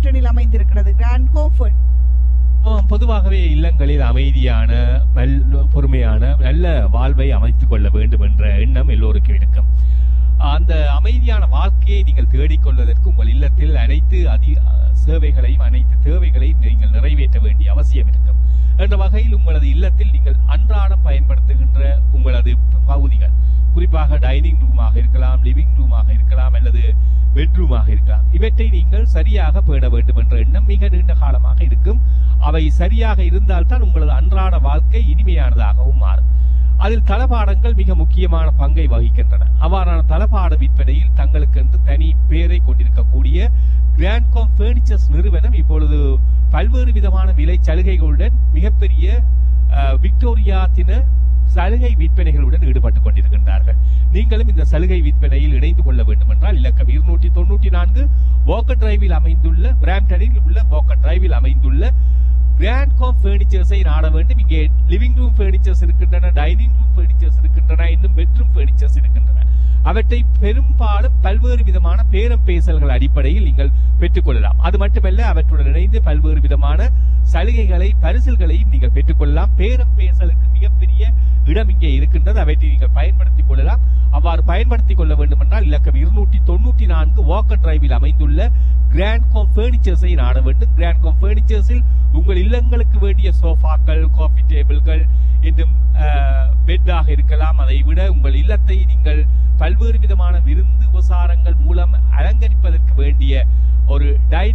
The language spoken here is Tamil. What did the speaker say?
பிராம்டனில் அமைந்திருக்கிறது கிராண்ட் கோஃபர்ட் ஆம், பொதுவாகவே இல்லங்களில் அமைதியான நல்ல பொறுமையான நல்ல வாழ்வை அமைத்துக் கொள்ள வேண்டும் என்ற எண்ணம் எல்லோருக்கும் இருக்கும் அந்த அமைதியான வாழ்க்கையை நீங்கள் தேடிக்கொள்வதற்கு உங்கள் இல்லத்தில் அனைத்து அதி சேவைகளையும் அனைத்து தேவைகளையும் நீங்கள் நிறைவேற்ற வேண்டிய அவசியம் இருக்கும் என்ற வகையில் உங்களது இல்லத்தில் நீங்கள் அன்றாடம் பயன்படுத்துகின்ற உங்களது பகுதிகள் குறிப்பாக டைனிங் ரூமாக இருக்கலாம் லிவிங் ரூமாக இருக்கலாம் அல்லது பெட்ரூமாக இருக்கலாம் இவற்றை நீங்கள் சரியாக பேண வேண்டும் என்ற எண்ணம் மிக நீண்ட காலமாக இருக்கும் அவை சரியாக இருந்தால்தான் உங்களது அன்றாட வாழ்க்கை இனிமையானதாகவும் மாறும் அதில் தளபாடங்கள் மிக முக்கியமான பங்கை வகிக்கின்றன அவ்வாறான தளபாட விற்பனையில் தங்களுக்கென்று தனி பெயரை கொண்டிருக்கக்கூடிய கிராண்ட்காம் பர்னிச்சர்ஸ் நிறுவனம் இப்பொழுது பல்வேறு விதமான விலை சலுகைகளுடன் மிகப்பெரிய அஹ், விக்டோரியா தின சலுகை விற்பனைகளுடன் ஈடுபட்டுக் கொண்டிருக்கின்றார்கள் நீங்களும் இந்த சலுகை விற்பனையில் இணைந்து கொள்ள வேண்டும் என்றால் இலக்கம் இருநூற்றி தொண்ணூற்றி நான்கு வாக்கர் டிரைவில் அமைந்துள்ள பிராம்டனில் உள்ள வாக்கர் டிரைவில் அமைந்துள்ள கிராண்ட் காம் பர்னிச்சர்ஸை நாட வேண்டும் இங்கே லிவிங் ரூம் பர்னிச்சர்ஸ் இருக்கின்றன டைனிங் ரூம் பர்னிச்சர்ஸ் இருக்கின்றன இன்னும் பெட்ரூம் பர்னிச்சர்ஸ் இருக்கின்றன அவற்றை பெரும்பாலும் பல்வேறு விதமான பேரம் பேசல்கள் அடிப்படையில் நீங்கள் பெற்றுக்கொள்ளலாம் அது மட்டுமல்ல அவற்றுடன் இணைந்து பல்வேறு விதமான சலுகைகளை பரிசில்களையும் நீங்கள் பெற்றுக்கொள்ளலாம் பேரம் பேசலுக்கு மிகப்பெரிய இடம் இங்கே இருக்கின்றது அவற்றை நீங்கள் பயன்படுத்திக் கொள்ளலாம் அவ்வாறு பயன்படுத்திக் கொள்ள வேண்டும் என்றால் இலக்கம் இருநூற்றி தொண்ணூற்றி நான்கு வாக்கர் டிரைவில் அமைந்துள்ள கிராண்ட் காம் பர்னிச்சர்ஸை நாட வேண்டும் கிராண்ட் காம் பர்னிச்சர்ஸில் உங்கள் இல்லங்களுக்கு வேண்டிய சோஃபாக்கள் காஃபி டேபிள்கள் இன்னும் பெட்டாக இருக்கலாம் அதை விட உங்கள் இல்லத்தை நீங்கள் பல்வேறு விதமான விருந்து உபசாரங்கள் மூலம் அலங்கரிப்பதற்கு வேண்டிய ஒரு டைனிங்